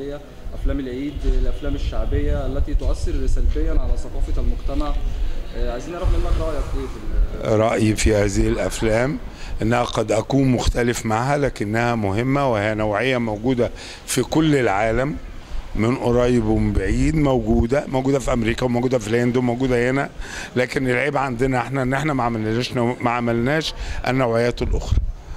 العائليه افلام العيد الافلام الشعبيه التي تؤثر سلبيا على ثقافه المجتمع آه، عايزين نعرف منك رايك ايه في ال- رأيي في هذه الأفلام أنها قد أكون مختلف معها لكنها مهمة وهي نوعية موجودة في كل العالم من قريب ومن بعيد موجودة موجودة في أمريكا وموجودة في الهند وموجودة هنا لكن العيب عندنا احنا ان احنا ما عملناش ما عملناش النوعيات الأخرى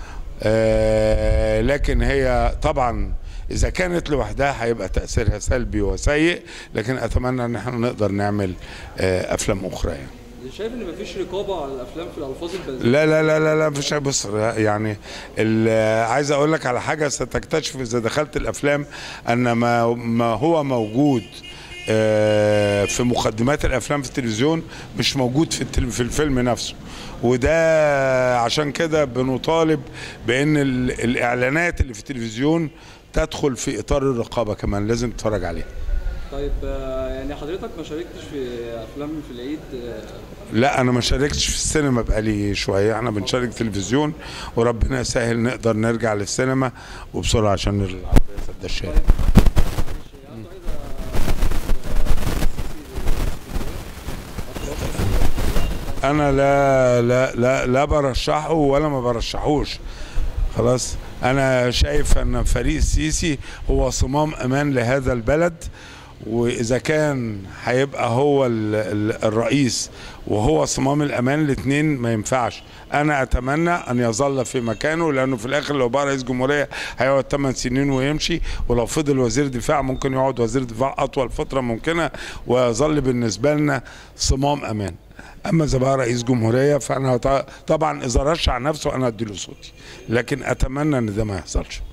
آه لكن هي طبعا إذا كانت لوحدها هيبقى تأثيرها سلبي وسيء لكن أتمنى أن احنا نقدر نعمل آه أفلام أخرى يعني. شايف ان مفيش رقابه على الافلام في الالفاظ البذيئه لا لا لا لا لا مفيش حاجة. بص يعني ال- عايز اقول لك على حاجه ستكتشف اذا دخلت الافلام ان ما ما هو موجود آه، في مقدمات الافلام في التلفزيون مش موجود في التل- في الفيلم نفسه وده عشان كده بنطالب بان ال- الاعلانات اللي في التلفزيون تدخل في اطار الرقابه كمان لازم تتفرج عليها طيب آه، يعني حضرتك ما شاركتش في افلام في العيد آه، لا انا ما شاركتش في السينما بقالي شويه احنا بنشارك تلفزيون وربنا يسهل نقدر نرجع للسينما وبسرعه عشان العربيه سد الشارع انا لا لا لا لا برشحه ولا ما برشحوش خلاص انا شايف ان فريق السيسي هو صمام امان لهذا البلد واذا كان هيبقى هو ال- ال- الرئيس وهو صمام الامان الاثنين ما ينفعش انا اتمنى ان يظل في مكانه لانه في الاخر لو بقى رئيس جمهوريه هيقعد 8 سنين ويمشي ولو فضل وزير دفاع ممكن يقعد وزير دفاع اطول فتره ممكنه ويظل بالنسبه لنا صمام امان اما اذا بقى رئيس جمهوريه فانا ط- طبعا اذا رشح نفسه انا اديله صوتي لكن اتمنى ان ده ما يحصلش